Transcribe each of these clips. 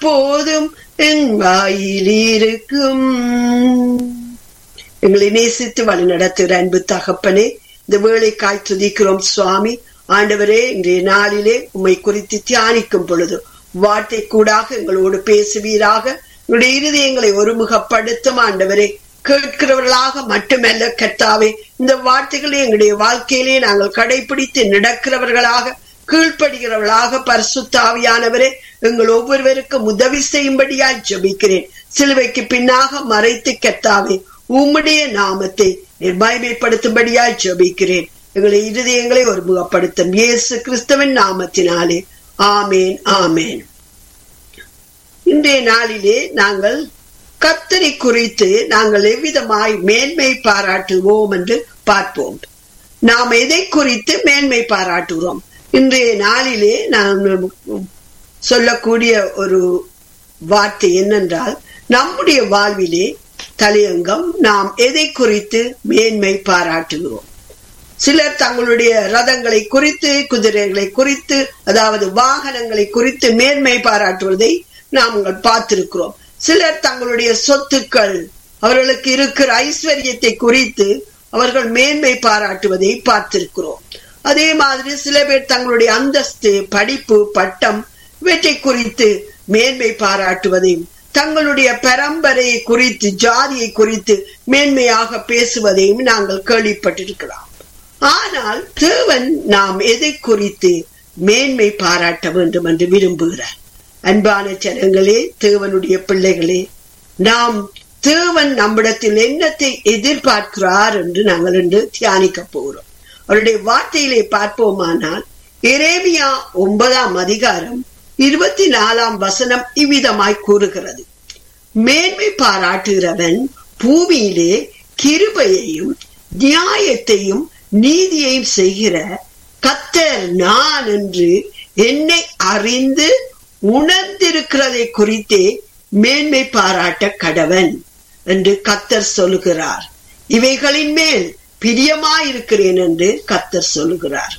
எப்போதும் என் வாயில் இருக்கும் எங்களை நேசித்து வழி நடத்துகிற அன்பு தகப்பனே இந்த வேலைக்காய் துதிக்கிறோம் சுவாமி ஆண்டவரே இன்றைய நாளிலே உம்மை குறித்து தியானிக்கும் பொழுது வார்த்தை கூடாக எங்களோடு பேசுவீராக எங்களுடைய இருதயங்களை ஒருமுகப்படுத்தும் ஆண்டவரே கேட்கிறவர்களாக மட்டுமல்ல கர்த்தாவே இந்த வார்த்தைகளை எங்களுடைய வாழ்க்கையிலே நாங்கள் கடைபிடித்து நடக்கிறவர்களாக கீழ்ப்படுகிறவர்களாக பரிசுத்தாவியானவரே எங்கள் ஒவ்வொருவருக்கும் உதவி செய்யும்படியாய் ஜபிக்கிறேன் சிலுவைக்கு பின்னாக மறைத்து கெத்தாவே உம்முடைய நாமத்தை நிர்மயமைப்படுத்தும்படியாய் ஜபிக்கிறேன் எங்களை இருதயங்களை ஒருமுகப்படுத்தும் இயேசு கிறிஸ்தவன் நாமத்தினாலே ஆமேன் ஆமேன் இன்றைய நாளிலே நாங்கள் கத்தரை குறித்து நாங்கள் எவ்விதமாய் மேன்மை பாராட்டுவோம் என்று பார்ப்போம் நாம் எதை குறித்து மேன்மை பாராட்டுகிறோம் இன்றைய நாளிலே நாம் சொல்லக்கூடிய ஒரு வார்த்தை என்னென்றால் நம்முடைய வாழ்விலே தலையங்கம் நாம் எதை குறித்து மேன்மை பாராட்டுகிறோம் சிலர் தங்களுடைய ரதங்களை குறித்து குதிரைகளை குறித்து அதாவது வாகனங்களை குறித்து மேன்மை பாராட்டுவதை நாங்கள் பார்த்திருக்கிறோம் சிலர் தங்களுடைய சொத்துக்கள் அவர்களுக்கு இருக்கிற ஐஸ்வர்யத்தை குறித்து அவர்கள் மேன்மை பாராட்டுவதை பார்த்திருக்கிறோம் அதே மாதிரி சில பேர் தங்களுடைய அந்தஸ்து படிப்பு பட்டம் இவற்றை குறித்து மேன்மை பாராட்டுவதையும் தங்களுடைய பரம்பரையை குறித்து ஜாதியை குறித்து மேன்மையாக பேசுவதையும் நாங்கள் கேள்விப்பட்டிருக்கலாம் ஆனால் தேவன் நாம் எதை குறித்து மேன்மை பாராட்ட வேண்டும் என்று விரும்புகிறார் அன்பான ஜனங்களே தேவனுடைய பிள்ளைகளே நாம் தேவன் நம்மிடத்தில் என்னத்தை எதிர்பார்க்கிறார் என்று நாங்கள் என்று தியானிக்க போகிறோம் அவருடைய வார்த்தையிலே பார்ப்போமானால் எரேமியா ஒன்பதாம் அதிகாரம் இருபத்தி நாலாம் வசனம் இவ்விதமாய் கூறுகிறது மேன்மை பாராட்டுகிறவன் பூமியிலே கிருபையையும் நியாயத்தையும் நீதியையும் செய்கிற கத்தர் நான் என்று என்னை அறிந்து உணர்ந்திருக்கிறதை குறித்தே மேன்மை பாராட்ட கடவன் என்று கத்தர் சொல்லுகிறார் இவைகளின் மேல் பிரியமாயிருக்கிறேன் என்று கத்தர் சொல்லுகிறார்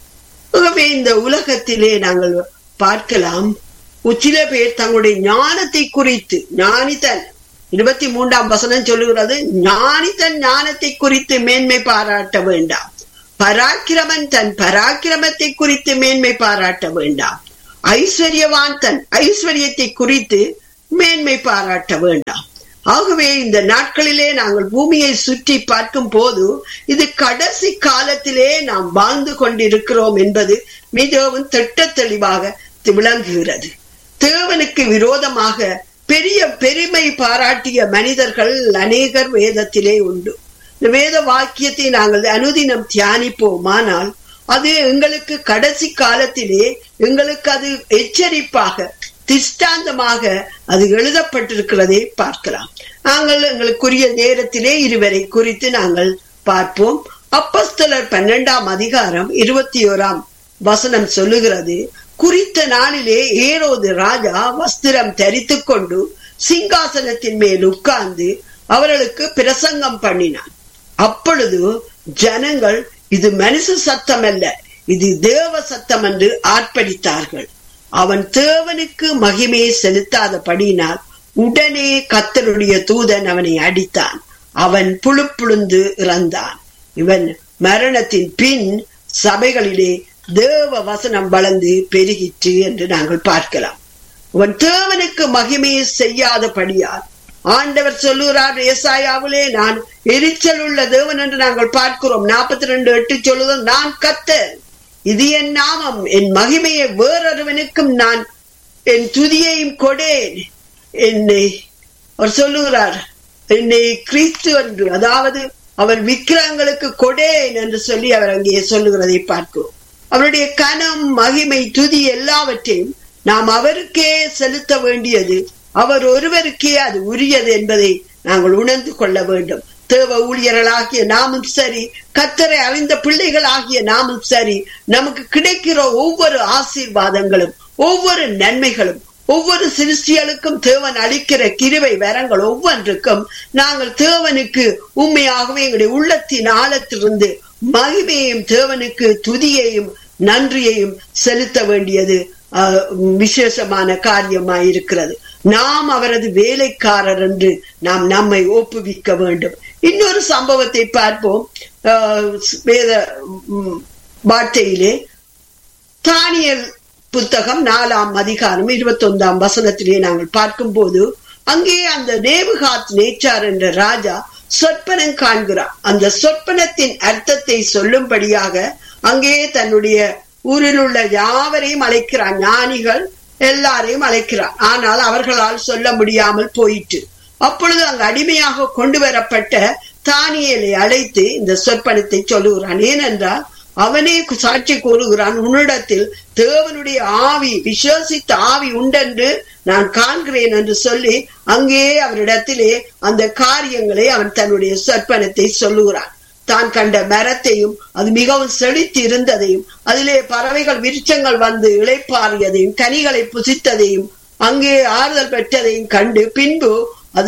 ஆகவே இந்த உலகத்திலே நாங்கள் பார்க்கலாம் சில பேர் தங்களுடைய ஞானத்தை குறித்து ஞானித்தன் இருபத்தி மூன்றாம் வசனம் சொல்லுகிறது ஞானித்தன் ஞானத்தை குறித்து மேன்மை பாராட்ட வேண்டாம் பராக்கிரமன் தன் பராக்கிரமத்தை குறித்து மேன்மை பாராட்ட வேண்டாம் ஐஸ்வர்யவான் தன் ஐஸ்வர்யத்தை குறித்து மேன்மை பாராட்ட வேண்டாம் ஆகவே இந்த நாட்களிலே நாங்கள் பூமியை சுற்றி பார்க்கும் போது இது கடைசி காலத்திலே நாம் வாழ்ந்து கொண்டிருக்கிறோம் என்பது மிகவும் திட்ட தெளிவாக விளங்குகிறது தேவனுக்கு விரோதமாக பெரிய பெருமை பாராட்டிய மனிதர்கள் அநேகர் வேதத்திலே உண்டு இந்த வேத வாக்கியத்தை நாங்கள் அனுதினம் தியானிப்போமானால் அது எங்களுக்கு கடைசி காலத்திலே எங்களுக்கு அது எச்சரிப்பாக திஷ்டாந்தமாக அது எழுதப்பட்டிருக்கிறதை பார்க்கலாம் நாங்கள் எங்களுக்குரிய நேரத்திலே இருவரை குறித்து நாங்கள் பார்ப்போம் அப்பஸ்தலர் பன்னெண்டாம் அதிகாரம் இருபத்தி ஓராம் வசனம் சொல்லுகிறது குறித்த நாளிலே ஏரோது ராஜா வஸ்திரம் தரித்து கொண்டு சிங்காசனத்தின் மேல் உட்கார்ந்து அவர்களுக்கு பிரசங்கம் பண்ணினான் அப்பொழுது ஜனங்கள் இது மனுஷ சத்தம் அல்ல இது தேவ சத்தம் என்று ஆர்ப்பரித்தார்கள் அவன் தேவனுக்கு மகிமையை செலுத்தாதபடியினால் உடனே கத்தருடைய தூதன் அவனை அடித்தான் அவன் புழுப்புழுந்து இறந்தான் இவன் மரணத்தின் பின் சபைகளிலே தேவ வசனம் வளர்ந்து பெருகிற்று என்று நாங்கள் பார்க்கலாம் அவன் தேவனுக்கு மகிமையை செய்யாதபடியால் ஆண்டவர் சொல்லுகிறார் ஏசாயாவிலே நான் எரிச்சல் உள்ள தேவன் என்று நாங்கள் பார்க்கிறோம் நாற்பத்தி ரெண்டு எட்டு சொல்லுதல் நான் கத்தர் இது என் நாமம் என் மகிமையை வேறொருவனுக்கும் நான் என் துதியையும் கொடேன் என்னை அவர் சொல்லுகிறார் என்னை கிறிஸ்து என்று அதாவது அவர் விக்கிரங்களுக்கு கொடேன் என்று சொல்லி அவர் அங்கே சொல்லுகிறதை பார்க்கிறோம் அவருடைய கனம் மகிமை துதி எல்லாவற்றையும் நாம் அவருக்கே செலுத்த வேண்டியது அவர் ஒருவருக்கே அது உரியது என்பதை நாங்கள் உணர்ந்து கொள்ள வேண்டும் தேவ ஊழியர்களாகிய நாமும் சரி கத்தரை அறிந்த பிள்ளைகள் ஆகிய நாமும் சரி நமக்கு கிடைக்கிற ஒவ்வொரு ஆசீர்வாதங்களும் ஒவ்வொரு நன்மைகளும் ஒவ்வொரு சிருஷ்டிகளுக்கும் தேவன் அளிக்கிற கிருவை வரங்கள் ஒவ்வொன்றுக்கும் நாங்கள் தேவனுக்கு உண்மையாகவே எங்களுடைய உள்ளத்தின் ஆழத்திலிருந்து மகிமையையும் தேவனுக்கு துதியையும் நன்றியையும் செலுத்த வேண்டியது அஹ், விசேஷமான காரியமாய் இருக்கிறது நாம் அவரது வேலைக்காரர் என்று நாம் நம்மை ஒப்புவிக்க வேண்டும் இன்னொரு சம்பவத்தை பார்ப்போம் அஹ், வேத ம், வார்த்தையிலே தானியல் புத்தகம் நாலாம் அதிகாரம் இருபத்தொந்தாம் வசனத்திலே நாங்கள் பார்க்கும்போது அங்கே அந்த நேபுகாத் நேச்சார் என்ற ராஜா சொற்பனம் காண்கிறார் அந்த சொற்பனத்தின் அர்த்தத்தை சொல்லும்படியாக அங்கே தன்னுடைய ஊரில் உள்ள யாவரையும் அழைக்கிறார் ஞானிகள் எல்லாரையும் அழைக்கிறார் ஆனால் அவர்களால் சொல்ல முடியாமல் போயிற்று அப்பொழுது அங்கு அடிமையாக கொண்டு வரப்பட்ட தானியலை அழைத்து இந்த சொற்பனத்தை சொல்லுகிறான் ஏனென்றால் அவனே சாட்சி கூறுகிறான் உன்னிடத்தில் தேவனுடைய ஆவி விசுவாசித்த ஆவி உண்டென்று நான் காண்கிறேன் என்று சொல்லி அங்கே அவரிடத்திலே அந்த காரியங்களை அவன் தன்னுடைய சொற்பனத்தை சொல்லுகிறான் தான் கண்ட மரத்தையும் அது மிகவும் செழித்து இருந்ததையும் அதிலே பறவைகள் விருட்சங்கள் வந்து இளைப்பாறியதையும் கனிகளை புசித்ததையும் அங்கே ஆறுதல் பெற்றதையும் கண்டு பின்பு அது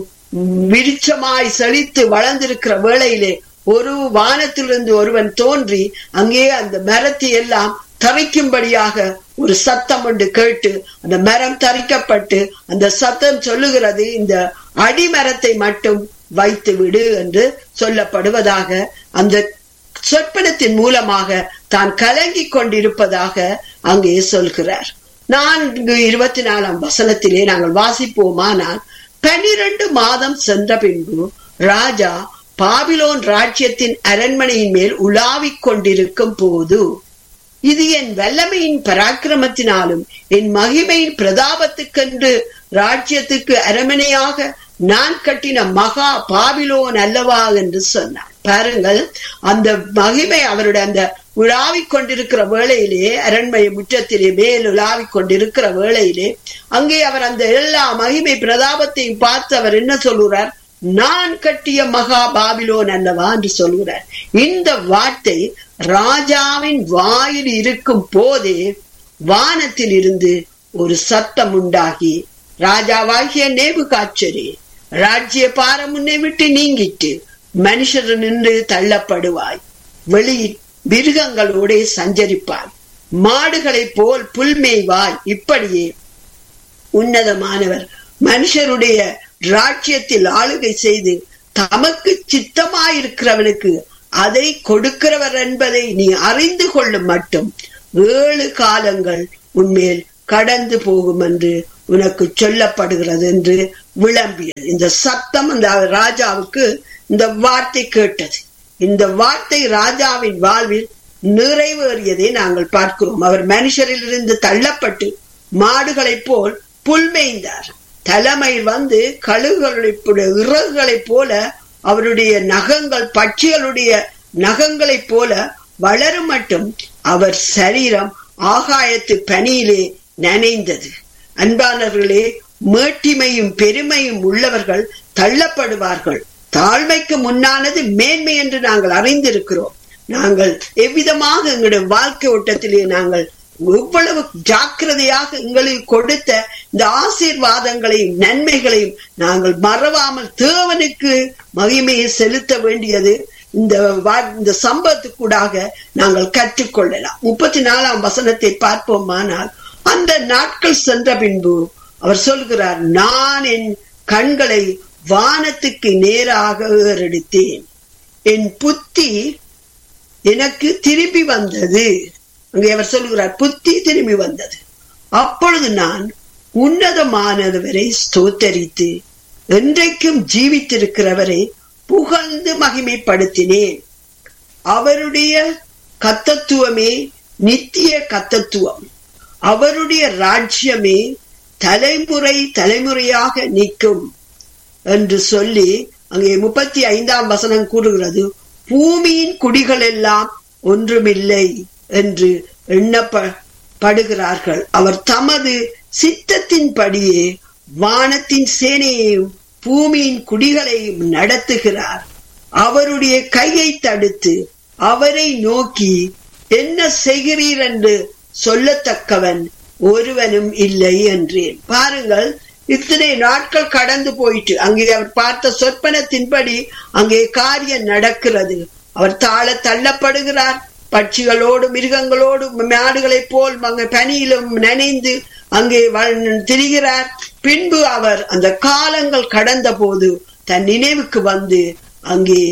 விருட்சமாய் செழித்து வளர்ந்திருக்கிற வேளையிலே ஒரு வானத்திலிருந்து ஒருவன் தோன்றி அங்கே அந்த மரத்தை எல்லாம் தரிக்கும்படியாக ஒரு சத்தம் ஒன்று கேட்டு அந்த மரம் தரிக்கப்பட்டு அந்த சத்தம் சொல்லுகிறது இந்த அடிமரத்தை மட்டும் வைத்து விடு என்று சொல்லப்படுவதாக அந்த சொற்பனத்தின் மூலமாக தான் கலங்கி கொண்டிருப்பதாக அங்கே சொல்கிறார் நான்கு இருபத்தி நாலாம் வசனத்திலே நாங்கள் வாசிப்போமானால் பனிரெண்டு மாதம் சென்ற பின்பு ராஜா பாபிலோன் ராஜ்யத்தின் அரண்மனையின் மேல் உலாவிக் கொண்டிருக்கும் போது இது என் வல்லமையின் பராக்கிரமத்தினாலும் என் மகிமையின் பிரதாபத்துக்கென்று ராஜ்யத்துக்கு அரமனையாக நான் கட்டின மகா பாபிலோன் அல்லவா என்று சொன்னார் பாருங்கள் அந்த மகிமை அவருடைய அந்த உலாவிக் கொண்டிருக்கிற வேளையிலே அரண்மனை முற்றத்திலே மேல் உலாவிக் கொண்டிருக்கிற வேளையிலே அங்கே அவர் அந்த எல்லா மகிமை பிரதாபத்தையும் பார்த்து அவர் என்ன சொல்லுறார் நான் கட்டிய மகா பாபிலோன் அல்லவா என்று சொல்கிறார் இந்த வார்த்தை ராஜாவின் வாயில் இருக்கும் போதே வானத்தில் இருந்து ஒரு சத்தம் உண்டாகி ராஜாவாகிய நேபு காய்ச்சரே ராஜ்ய பாரம் உன்னை விட்டு நீங்கிட்டு மனுஷர் நின்று தள்ளப்படுவாய் வெளியில் மிருகங்களோட சஞ்சரிப்பாய் மாடுகளைப் போல் புல்மேய்வாய் இப்படியே உன்னதமானவர் மனுஷருடைய ராஜ்யத்தில் ஆளுகை செய்து தமக்கு சித்தமாயிருக்கிறவனுக்கு அதை கொடுக்கிறவர் என்பதை நீ அறிந்து கொள்ளும் மட்டும் ஏழு காலங்கள் உன்மேல் கடந்து போகும் என்று உனக்கு சொல்லப்படுகிறது என்று விளம்பியது இந்த சத்தம் அந்த ராஜாவுக்கு இந்த வார்த்தை கேட்டது இந்த வார்த்தை ராஜாவின் வாழ்வில் நிறைவேறியதை நாங்கள் பார்க்கிறோம் அவர் மனுஷரில் இருந்து தள்ளப்பட்டு மாடுகளைப் போல் புல்மேய்ந்தார் தலைமையில் வந்து கழுகுகளுடைய இறகுகளைப் போல அவருடைய நகங்கள் பட்சிகளுடைய நகங்களைப் போல வளரும் மட்டும் அவர் சரீரம் ஆகாயத்து பனியிலே நனைந்தது அன்பானவர்களே மேட்டிமையும் பெருமையும் உள்ளவர்கள் தள்ளப்படுவார்கள் தாழ்மைக்கு முன்னானது மேன்மை என்று நாங்கள் அறிந்திருக்கிறோம் நாங்கள் எவ்விதமாக எங்களுடைய வாழ்க்கை ஓட்டத்திலே நாங்கள் எவ்வளவு ஜாக்கிரதையாக எங்களுக்கு கொடுத்த இந்த ஆசீர்வாதங்களையும் நன்மைகளையும் நாங்கள் மறவாமல் தேவனுக்கு மகிமையை செலுத்த வேண்டியது இந்த இந்த சம்பவத்துக்கூடாக நாங்கள் கற்றுக்கொள்ளலாம் முப்பத்தி நாலாம் வசனத்தை பார்ப்போமானால் அந்த நாட்கள் சென்ற பின்பு அவர் சொல்கிறார் நான் என் கண்களை வானத்துக்கு நேராக ஏறெடுத்தேன் என் புத்தி எனக்கு திரும்பி வந்தது அங்கே அவர் சொல்கிறார் புத்தி திரும்பி வந்தது அப்பொழுது நான் உன்னதமானவரை ஸ்தோத்தரித்து என்றைக்கும் ஜீவித்திருக்கிறவரை புகழ்ந்து மகிமைப்படுத்தினேன் அவருடைய கத்தத்துவமே நித்திய கத்தத்துவம் அவருடைய ராஜ்யமே தலைமுறை தலைமுறையாக நிற்கும் என்று சொல்லி அங்கே முப்பத்தி ஐந்தாம் வசனம் கூறுகிறது பூமியின் குடிகள் எல்லாம் ஒன்றுமில்லை என்று எண்ணப்படுகிறார்கள் அவர் தமது சித்தத்தின்படியே வானத்தின் சேனையையும் பூமியின் குடிகளையும் நடத்துகிறார் அவருடைய கையை தடுத்து அவரை நோக்கி என்ன செய்கிறீர் என்று சொல்லத்தக்கவன் ஒருவனும் இல்லை என்றேன் பாருங்கள் இத்தனை நாட்கள் கடந்து போயிட்டு அங்கே அவர் பார்த்த சொற்பனத்தின்படி அங்கே காரியம் நடக்கிறது அவர் தாழ தள்ளப்படுகிறார் பட்சிகளோடு மிருகங்களோடு மாடுகளைப் போல் அங்கே பனியிலும் நனைந்து அங்கே திரிகிறார் பின்பு அவர் அந்த காலங்கள் கடந்த போது தன் நினைவுக்கு வந்து அங்கே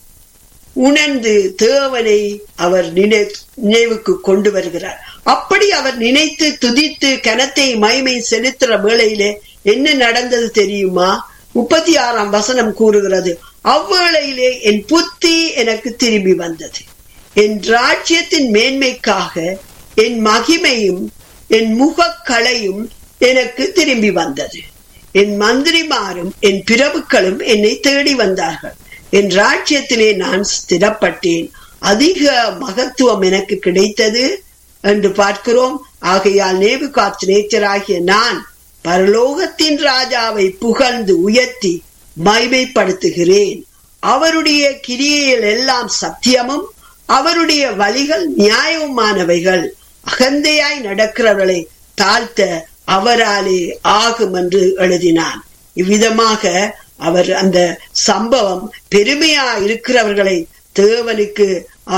உணர்ந்து தேவனை அவர் நினை நினைவுக்கு கொண்டு வருகிறார் அப்படி அவர் நினைத்து துதித்து கனத்தை மைமை செலுத்துற வேளையிலே என்ன நடந்தது தெரியுமா முப்பத்தி ஆறாம் வசனம் கூறுகிறது அவ்வேளையிலே என் புத்தி எனக்கு திரும்பி வந்தது என் ராஜ்யத்தின் மேன்மைக்காக என் மகிமையும் என் முகக்களையும் எனக்கு திரும்பி வந்தது என் மந்திரிமாரும் என் பிரபுக்களும் என்னை தேடி வந்தார்கள் என் ராஜ்யத்திலே நான் ஸ்திரப்பட்டேன் அதிக மகத்துவம் எனக்கு கிடைத்தது என்று பார்க்கிறோம் ஆகையால் நேபு காத்து நேச்சராகிய நான் பரலோகத்தின் ராஜாவை புகழ்ந்து உயர்த்தி மைமைப்படுத்துகிறேன் அவருடைய கிரியைகள் எல்லாம் சத்தியமும் அவருடைய வழிகள் நியாயமானவைகள் அகந்தையாய் நடக்கிறவர்களை தாழ்த்த அவராலே ஆகும் என்று எழுதினான் இவ்விதமாக அவர் அந்த சம்பவம் பெருமையா இருக்கிறவர்களை தேவனுக்கு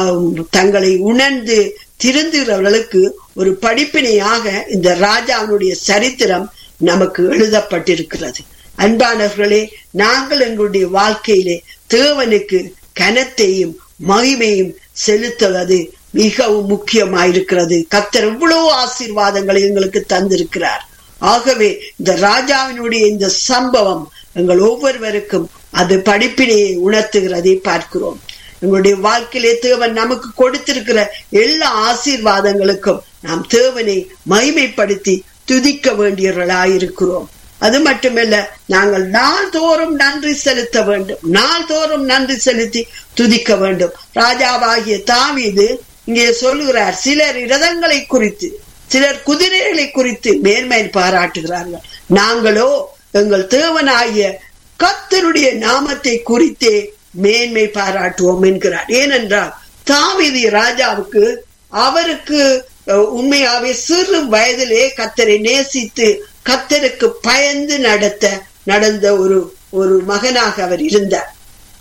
தங்களை உணர்ந்து திருந்துகிறவர்களுக்கு ஒரு படிப்பினையாக இந்த ராஜாவினுடைய சரித்திரம் நமக்கு எழுதப்பட்டிருக்கிறது அன்பானவர்களே நாங்கள் எங்களுடைய வாழ்க்கையிலே தேவனுக்கு கனத்தையும் மகிமையும் செலுத்துவது மிகவும் முக்கியமாயிருக்கிறது கத்தர் எவ்வளவு ஆசீர்வாதங்களை எங்களுக்கு தந்திருக்கிறார் ஆகவே இந்த ராஜாவினுடைய இந்த சம்பவம் எங்கள் ஒவ்வொருவருக்கும் அது படிப்பினையை உணர்த்துகிறதை பார்க்கிறோம் எங்களுடைய வாழ்க்கையிலே தேவன் நமக்கு கொடுத்திருக்கிற எல்லா ஆசீர்வாதங்களுக்கும் நாம் தேவனை மகிமைப்படுத்தி துதிக்க வேண்டியவர்களாயிருக்கிறோம் அது மட்டுமல்ல நாங்கள் நாள்தோறும் நன்றி செலுத்த வேண்டும் நாள்தோறும் நன்றி செலுத்தி துதிக்க வேண்டும் ராஜாவாகிய தாவீது இங்கே சொல்லுகிறார் சிலர் இரதங்களை குறித்து சிலர் குதிரைகளை குறித்து மேன்மை பாராட்டுகிறார்கள் நாங்களோ எங்கள் தேவனாகிய கத்தருடைய நாமத்தை குறித்தே மேன்மை பாராட்டுவோம் என்கிறார் ஏனென்றால் தாவிதி ராஜாவுக்கு அவருக்கு உண்மையாவே சிறு வயதிலே கத்தரை நேசித்து கத்தருக்கு பயந்து நடத்த நடந்த ஒரு ஒரு மகனாக அவர் இருந்தார்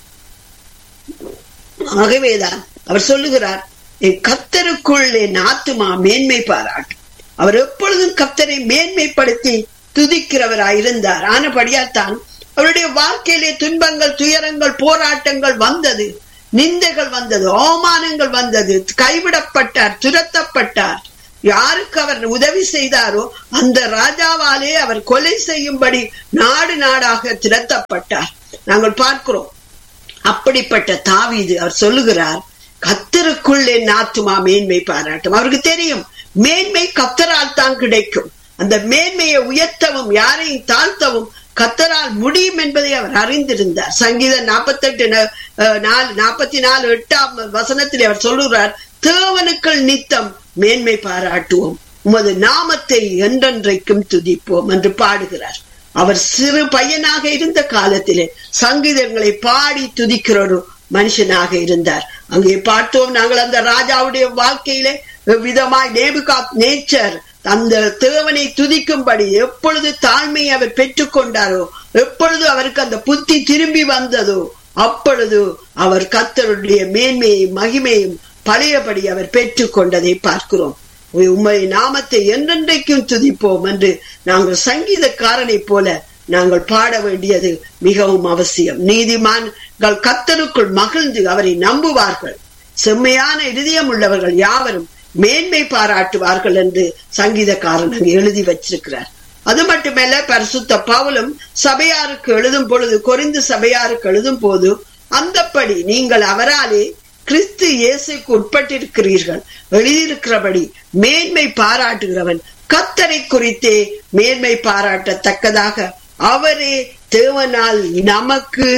ஆகவேதான் அவர் சொல்லுகிறார் என் கத்தருக்குள் என் ஆத்துமா மேன்மை பாராட்டும் அவர் எப்பொழுதும் கத்தரை மேன்மைப்படுத்தி துதிக்கிறவராயிருந்தார் ஆனபடியால் தான் அவருடைய வாழ்க்கையிலே துன்பங்கள் துயரங்கள் போராட்டங்கள் வந்தது நிந்தைகள் வந்தது அவமானங்கள் வந்தது கைவிடப்பட்டார் துரத்தப்பட்டார் யாருக்கு அவர் உதவி செய்தாரோ அந்த ராஜாவாலே அவர் கொலை செய்யும்படி நாடு நாடாக திரத்தப்பட்டார் நாங்கள் பார்க்கிறோம் அப்படிப்பட்ட தாவீது அவர் சொல்லுகிறார் கத்தருக்குள் என் ஆத்துமா மேன்மை பாராட்டும் அவருக்கு தெரியும் மேன்மை கத்தரால் தான் கிடைக்கும் அந்த மேன்மையை உயர்த்தவும் யாரையும் தாழ்த்தவும் கத்தரால் முடியும் என்பதை அவர் அறிந்திருந்தார் சங்கீதம் நாற்பத்தி எட்டு நாலு நாற்பத்தி நாலு எட்டாம் வசனத்தில் அவர் சொல்லுகிறார் தேவனுக்கள் நித்தம் மேன்மை பாராட்டுவோம் உமது நாமத்தை என்றென்றைக்கும் துதிப்போம் என்று பாடுகிறார் அவர் சிறு பையனாக இருந்த காலத்திலே சங்கீதங்களை பாடி துதிக்கிற ஒரு மனுஷனாக இருந்தார் அங்கே பார்த்தோம் நாங்கள் அந்த ராஜாவுடைய வாழ்க்கையிலே விதமாய் நேபுகா நேச்சர் அந்த தேவனை துதிக்கும்படி எப்பொழுது தாழ்மை அவர் பெற்றுக்கொண்டாரோ எப்பொழுது அவருக்கு அந்த புத்தி திரும்பி வந்ததோ அப்பொழுது அவர் கத்தருடைய மேன்மையும் மகிமையும் பழையபடி அவர் பெற்றுக்கொண்டதை பார்க்கிறோம் உண்மை நாமத்தை என்றென்றைக்கும் துதிப்போம் என்று நாங்கள் சங்கீதக்காரனை போல நாங்கள் பாட வேண்டியது மிகவும் அவசியம் நீதிமான்கள் கத்தருக்குள் மகிழ்ந்து அவரை நம்புவார்கள் செம்மையான இதயம் உள்ளவர்கள் யாவரும் மேன்மை பாராட்டுவார்கள் என்று சங்கீதக்காரன் அங்கு எழுதி வச்சிருக்கிறார் அது மட்டுமல்ல பரிசுத்த பவுலும் சபையாருக்கு எழுதும் பொழுது கொரிந்து சபையாருக்கு எழுதும் போது அந்தப்படி நீங்கள் அவராலே கிறிஸ்து இயேசுக்கு உட்பட்டிருக்கிறீர்கள் எழுதியிருக்கிறபடி மேன்மை பாராட்டுகிறவன் கத்தரை குறித்தே மேன்மை பாராட்டத்தக்கதாக அவரே தேவனால் நமக்கு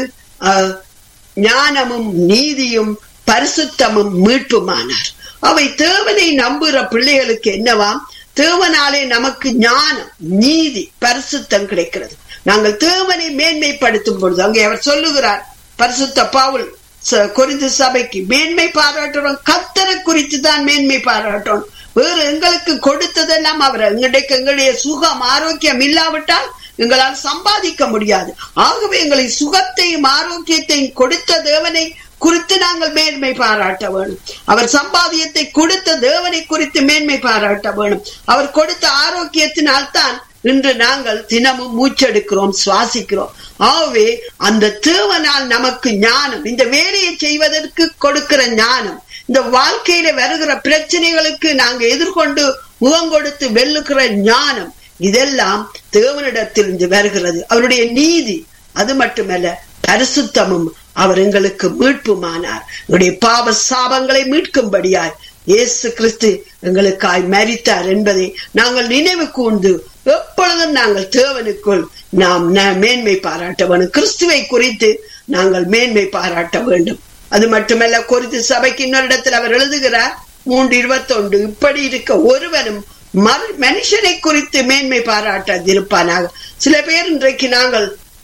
ஞானமும் நீதியும் பரிசுத்தமும் மீட்புமானார் அவை தேவனை நம்புகிற பிள்ளைகளுக்கு என்னவாம் தேவனாலே நமக்கு ஞானம் நீதி பரிசுத்தம் கிடைக்கிறது நாங்கள் தேவனை மேன்மைப்படுத்தும் பொழுது அங்கே அவர் சொல்லுகிறார் பரிசுத்த பாவுல் குறித்து சபைக்கு மேன்மை பாராட்டுறோம் கத்தரை குறித்து தான் மேன்மை பாராட்டணும் வேறு எங்களுக்கு கொடுத்ததெல்லாம் அவர் எங்களுக்கு எங்களுடைய சுகம் ஆரோக்கியம் இல்லாவிட்டால் எங்களால் சம்பாதிக்க முடியாது ஆகவே எங்களை சுகத்தையும் ஆரோக்கியத்தையும் கொடுத்த தேவனை குறித்து நாங்கள் மேன்மை பாராட்ட வேணும் அவர் சம்பாதியத்தை கொடுத்த தேவனை குறித்து மேன்மை பாராட்ட வேணும் அவர் கொடுத்த ஆரோக்கியத்தினால் தான் இன்று நாங்கள் தினமும் மூச்செடுக்கிறோம் சுவாசிக்கிறோம் ஆகவே அந்த தேவனால் நமக்கு ஞானம் இந்த வேலையை செய்வதற்கு கொடுக்கிற ஞானம் இந்த வாழ்க்கையில வருகிற பிரச்சனைகளுக்கு நாங்க எதிர்கொண்டு முகம் கொடுத்து வெல்லுகிற ஞானம் இதெல்லாம் தேவனிடத்திலிருந்து வருகிறது அவருடைய நீதி அது மட்டுமல்ல பரிசுத்தமும் அவர் எங்களுக்கு மீட்புமானார் எங்களுடைய பாவ சாபங்களை மீட்கும்படியாய் இயேசு கிறிஸ்து எங்களுக்காய் மரித்தார் என்பதை நாங்கள் நினைவு கூர்ந்து எப்பொழுதும் நாங்கள் தேவனுக்குள் நாம் மேன்மை பாராட்ட வேண்டும் கிறிஸ்துவை குறித்து நாங்கள் மேன்மை பாராட்ட வேண்டும் அது மட்டுமல்ல குறித்து சபைக்கு இன்னொரு இடத்தில் அவர் எழுதுகிறார் மூன்று இருபத்தொன்று இப்படி இருக்க ஒருவரும் மனுஷனை குறித்து மேன்மை பாராட்டாதிருப்பானாக சில பேர் இன்றைக்கு நாங்கள்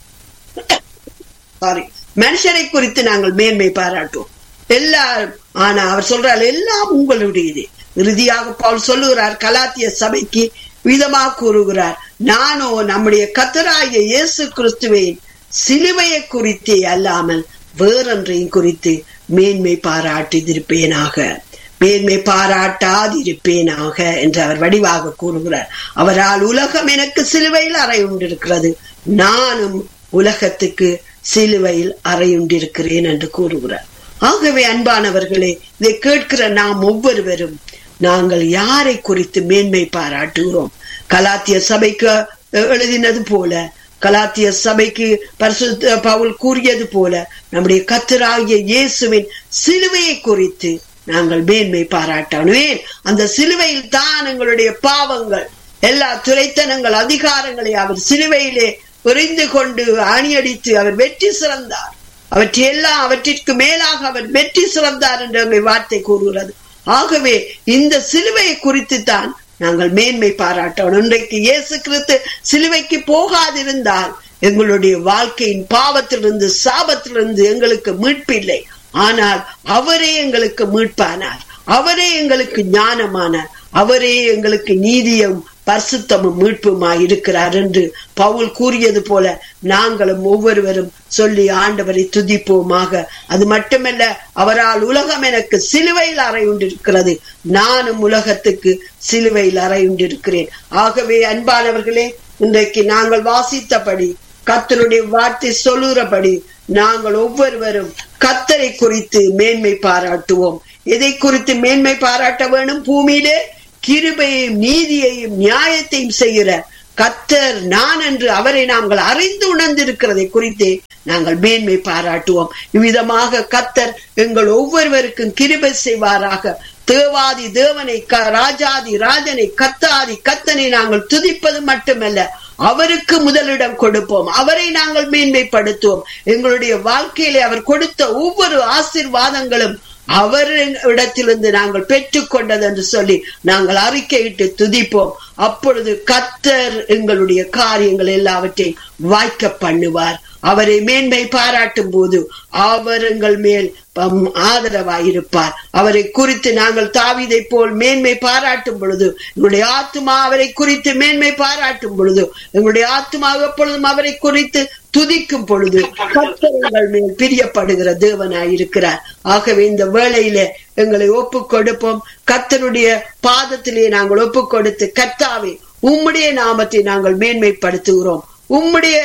சாரி மனுஷனை குறித்து நாங்கள் மேன்மை பாராட்டுவோம் எல்லாரும் ஆனா அவர் சொல்றார் எல்லாம் உங்களுடையது இறுதியாக பவுல் சொல்லுகிறார் கலாத்திய சபைக்கு விதமாக கூறுகிறார் நானோ நம்முடைய கத்தராகிய இயேசு கிறிஸ்துவின் சிலுவையை குறித்தே அல்லாமல் வேறொன்றையும் குறித்து மேன்மை பாராட்டியிருப்பேனாக மேன்மை பாராட்டாதிருப்பேனாக என்று அவர் வடிவாக கூறுகிறார் அவரால் உலகம் எனக்கு சிலுவையில் அறை உண்டிருக்கிறது நானும் உலகத்துக்கு சிலுவையில் அறையுண்டிருக்கிறேன் என்று கூறுகிறார் ஆகவே அன்பானவர்களே இதை கேட்கிற நாம் ஒவ்வொருவரும் நாங்கள் யாரை குறித்து மேன்மை பாராட்டுகிறோம் கலாத்திய சபைக்கு எழுதினது போல கலாத்திய சபைக்கு பரிசு பவுல் கூறியது போல நம்முடைய கத்தராகிய இயேசுவின் சிலுவையை குறித்து நாங்கள் மேன்மை பாராட்டணுவேன் அந்த சிலுவையில் தான் எங்களுடைய பாவங்கள் எல்லா துரைத்தனங்கள் அதிகாரங்களை அவர் சிலுவையிலே புரிந்து கொண்டு அணியடித்து அவர் வெற்றி சிறந்தார் அவற்றையெல்லாம் அவற்றிற்கு மேலாக அவர் வெற்றி சிறந்தார் என்று வார்த்தை கூறுகிறது ஆகவே இந்த சிலுவையை குறித்து தான் நாங்கள் மேன்மை பாராட்டணும் இன்றைக்கு இயேசு கிறிஸ்து சிலுவைக்கு போகாதிருந்தால் எங்களுடைய வாழ்க்கையின் பாவத்திலிருந்து சாபத்திலிருந்து எங்களுக்கு மீட்பில்லை ஆனால் அவரே எங்களுக்கு மீட்பானார் அவரே எங்களுக்கு ஞானமானார் அவரே எங்களுக்கு நீதியும் பரிசுத்தமும் மீட்புமாய் இருக்கிறார் என்று பவுல் கூறியது போல நாங்களும் ஒவ்வொருவரும் சொல்லி ஆண்டவரை துதிப்போமாக அது மட்டுமல்ல அவரால் உலகம் எனக்கு சிலுவையில் அறையுண்டிருக்கிறது நானும் உலகத்துக்கு சிலுவையில் அறையுண்டிருக்கிறேன் ஆகவே அன்பானவர்களே இன்றைக்கு நாங்கள் வாசித்தபடி கத்தருடைய வார்த்தை சொல்லுகிறபடி நாங்கள் ஒவ்வொருவரும் கத்தரை குறித்து மேன்மை பாராட்டுவோம் எதை குறித்து மேன்மை பாராட்ட வேணும் பூமியிலே கிருபையையும் நீதியையும் நியாயத்தையும் செய்கிற கத்தர் நான் என்று அவரை நாங்கள் அறிந்து உணர்ந்திருக்கிறதை குறித்தே நாங்கள் மேன்மை பாராட்டுவோம் இவ்விதமாக கத்தர் எங்கள் ஒவ்வொருவருக்கும் கிருபை செய்வாராக தேவாதி தேவனை ராஜாதி ராஜனை கத்தாதி கத்தனை நாங்கள் துதிப்பது மட்டுமல்ல அவருக்கு முதலிடம் கொடுப்போம் அவரை நாங்கள் மேன்மைப்படுத்துவோம் எங்களுடைய வாழ்க்கையிலே அவர் கொடுத்த ஒவ்வொரு ஆசிர்வாதங்களும் அவர் இடத்திலிருந்து நாங்கள் பெற்றுக்கொண்டது என்று சொல்லி நாங்கள் அறிக்கையிட்டு துதிப்போம் அப்பொழுது கத்தர் எங்களுடைய காரியங்கள் எல்லாவற்றையும் வாய்க்க பண்ணுவார் அவரை மேன்மை பாராட்டும் போது அவர் எங்கள் மேல் ஆதரவாயிருப்பார் அவரை குறித்து நாங்கள் தாவிதை போல் மேன்மை பாராட்டும் பொழுது எங்களுடைய ஆத்மா அவரை குறித்து மேன்மை பாராட்டும் பொழுது எங்களுடைய ஆத்மா எப்பொழுதும் அவரை குறித்து துதிக்கும் பொழுது கத்தரங்கள் மேல் பிரியப்படுகிற தேவனாய் இருக்கிறார் ஆகவே இந்த வேளையில எங்களை ஒப்பு கொடுப்போம் கத்தருடைய பாதத்திலே நாங்கள் ஒப்பு கொடுத்து கத்தாவே உம்முடைய நாமத்தை நாங்கள் மேன்மைப்படுத்துகிறோம் உம்முடைய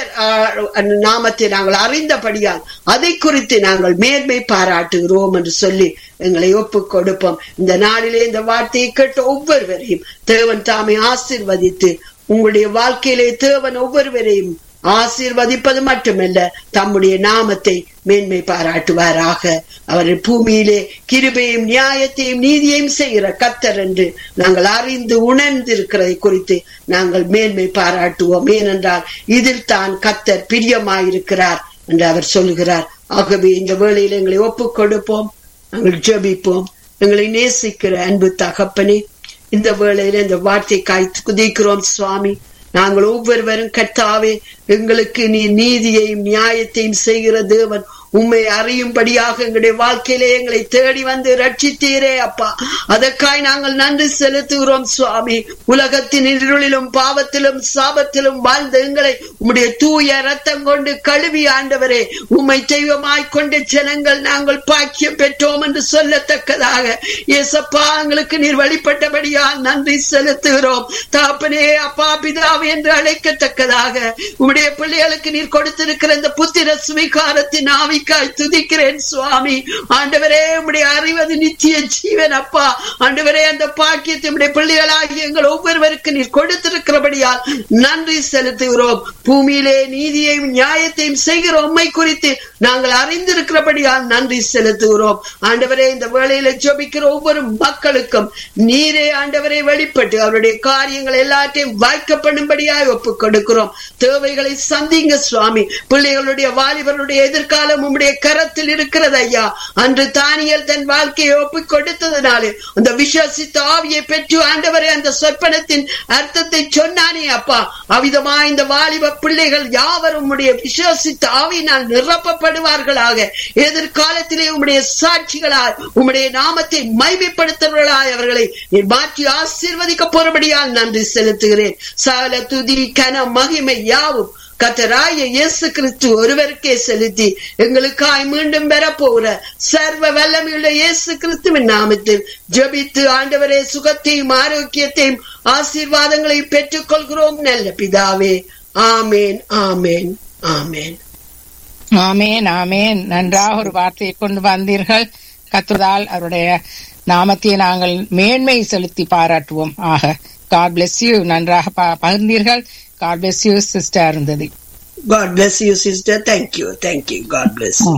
நாமத்தை நாங்கள் அறிந்தபடியால் அதை குறித்து நாங்கள் மேன்மை பாராட்டுகிறோம் என்று சொல்லி எங்களை ஒப்பு கொடுப்போம் இந்த நாளிலே இந்த வார்த்தையை கேட்ட ஒவ்வொருவரையும் தேவன் தாமே ஆசிர்வதித்து உங்களுடைய வாழ்க்கையிலே தேவன் ஒவ்வொருவரையும் ஆசீர்வதிப்பது மட்டுமல்ல தம்முடைய நாமத்தை மேன்மை பாராட்டுவாராக அவர் பூமியிலே கிருபையும் நியாயத்தையும் நீதியையும் செய்கிற கத்தர் என்று நாங்கள் அறிந்து உணர்ந்திருக்கிறதை குறித்து நாங்கள் மேன்மை பாராட்டுவோம் ஏனென்றால் இதில் தான் கத்தர் பிரியமாயிருக்கிறார் என்று அவர் சொல்கிறார் ஆகவே இந்த வேளையில் எங்களை ஒப்புக் கொடுப்போம் நாங்கள் ஜெபிப்போம் எங்களை நேசிக்கிற அன்பு தகப்பனே இந்த வேளையில இந்த வார்த்தை காய்த்து குதிக்கிறோம் சுவாமி நாங்கள் ஒவ்வொருவரும் கர்த்தாவே எங்களுக்கு நீ நீதியையும் நியாயத்தையும் செய்கிற தேவன் உண்மை அறியும்படியாக எங்களுடைய வாழ்க்கையிலே எங்களை தேடி வந்து ரட்சித்தீரே அப்பா அதற்காய் நாங்கள் நன்றி செலுத்துகிறோம் சுவாமி உலகத்தின் இருளிலும் பாவத்திலும் சாபத்திலும் வாழ்ந்த எங்களை உம்முடைய தூய ரத்தம் கொண்டு கழுவி ஆண்டவரே உம்மை தெய்வமாய் கொண்ட ஜனங்கள் நாங்கள் பாக்கியம் பெற்றோம் என்று சொல்லத்தக்கதாக இயேசப்பா எங்களுக்கு நீர் வழிபட்டபடியால் நன்றி செலுத்துகிறோம் தாப்பனே அப்பா பிதாவே என்று அழைக்கத்தக்கதாக உம்முடைய பிள்ளைகளுக்கு நீர் கொடுத்திருக்கிற இந்த புத்திர சுவிகாரத்தின் ஆவிக்காய் துதிக்கிறேன் சுவாமி ஆண்டவரே உம்முடைய அறிவது நித்திய ஜீவன் அப்பா ஆண்டவரே அந்த பாக்கியத்தை உம்முடைய பிள்ளைகளாகி எங்கள் ஒவ்வொருவருக்கு நீர் கொடுத்திருக்கிறபடியால் நன்றி செலுத்துகிறோம் பூமியிலே நீதியையும் நியாயத்தையும் செய்கிற உண்மை குறித்து நாங்கள் அறிந்திருக்கிறபடியால் நன்றி செலுத்துகிறோம் ஆண்டவரே இந்த வேளையில ஜபிக்கிற ஒவ்வொரு மக்களுக்கும் நீரே ஆண்டவரை வெளிப்பட்டு அவருடைய காரியங்கள் எல்லாத்தையும் வாய்க்கப்படும்படியாய் ஒப்புக் கொடுக்கிறோம் தேவைகளை சந்திங்க சுவாமி பிள்ளைகளுடைய வாலிபர்களுடைய எதிர்காலம் உம்முடைய கரத்தில் இருக்கிறது ஐயா அன்று தானியல் தன் வாழ்க்கையை ஒப்புக் கொடுத்ததுனாலே அந்த விசுவாசித்த ஆவியை பெற்று ஆண்டவரே அந்த சொற்பனத்தின் அர்த்தத்தை சொன்னானே அப்பா அவிதமா இந்த வாலிப பிள்ளைகள் யாவரும் உம்முடைய விசுவாசித்த ஆவியினால் நிரப்பப்படுவார்களாக எதிர்காலத்திலே உம்முடைய சாட்சிகளாய் உம்முடைய நாமத்தை மைமைப்படுத்துவர்களாய் அவர்களை நீர் மாற்றி ஆசீர்வதிக்க போறபடியால் நன்றி செலுத்துகிறேன் சகல துதி கன மகிமை யாவும் கத்தராய இயேசு கிறிஸ்து ஒருவருக்கே செலுத்தி எங்களுக்காய் மீண்டும் பெறப்போகிற சர்வ வல்லமையுள்ள இயேசு கிறிஸ்துவின் நாமத்தில் ஜபித்து ஆண்டவரே சுகத்தையும் ஆரோக்கியத்தையும் ஆசீர்வாதங்களையும் பெற்றுக் கொள்கிறோம் நல்ல பிதாவே ஆமேன் ஆமேன் ஆமேன் ஆமேன் ஆமேன் நன்றாக ஒரு வார்த்தையை கொண்டு வந்தீர்கள் கத்துதால் அவருடைய நாமத்தை நாங்கள் மேன்மை செலுத்தி பாராட்டுவோம் ஆக காட் பிளஸ் யூ நன்றாக பகிர்ந்தீர்கள் காட் பிளஸ் யூ சிஸ்டர் இருந்தது God bless you, sister. Thank you. Thank you. God bless you.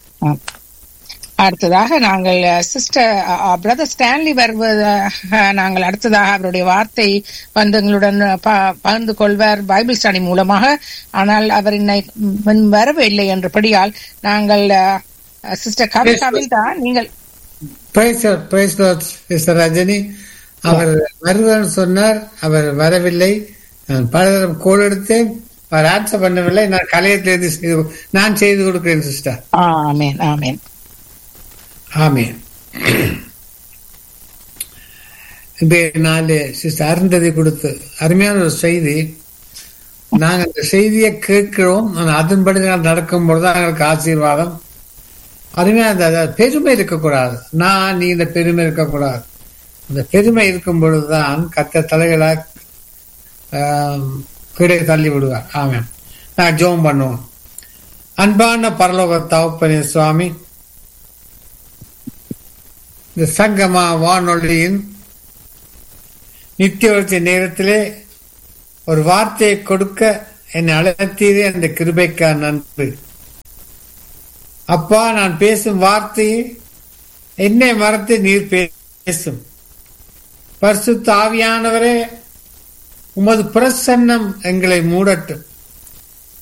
அடுத்ததாக நாங்கள் சிஸ்டர் பிரதர் ஸ்டான்லி வருவதாக நாங்கள் அடுத்ததாக அவருடைய வார்த்தை வந்து எங்களுடன் பகிர்ந்து கொள்வார் பைபிள் ஸ்டடி மூலமாக ஆனால் அவர் இன்னை வரவில்லை என்றபடியால் நாங்கள் சிஸ்டர் கவிதா நீங்கள் ரஜினி அவர் வருவார் சொன்னார் அவர் வரவில்லை பலதரம் கோல் எடுத்தேன் அவர் ஆன்சர் பண்ணவில்லை நான் கலையத்திலிருந்து செய்து நான் செய்து கொடுக்கிறேன் சிஸ்டர் ஆமேன் ஆமேன் ஆமேன் இன்றைய நாள் சிஸ்டர் அருந்ததி கொடுத்து அருமையான ஒரு செய்தி நாங்கள் அந்த செய்தியை கேட்கிறோம் அதன்படி நாங்கள் நடக்கும் பொழுது எங்களுக்கு ஆசீர்வாதம் அருமையான பெருமை இருக்கக்கூடாது நான் நீ இந்த பெருமை இருக்கக்கூடாது அந்த பெருமை இருக்கும் பொழுதுதான் கத்த தலைகளா கீழே தள்ளி விடுவார் ஆமாம் நான் ஜோம் பண்ணுவோம் அன்பான பரலோக தவப்பனே சுவாமி இந்த சங்கமா வானொலியின் நித்திய வளர்ச்சி நேரத்திலே ஒரு வார்த்தையை கொடுக்க என்னை அழைத்தீரே அந்த கிருபைக்கா நன்றி அப்பா நான் பேசும் வார்த்தையை என்னை மறந்து நீர் பேசும் பரிசுத்த ஆவியானவரே உமது பிரசன்னம் எங்களை மூடட்டும்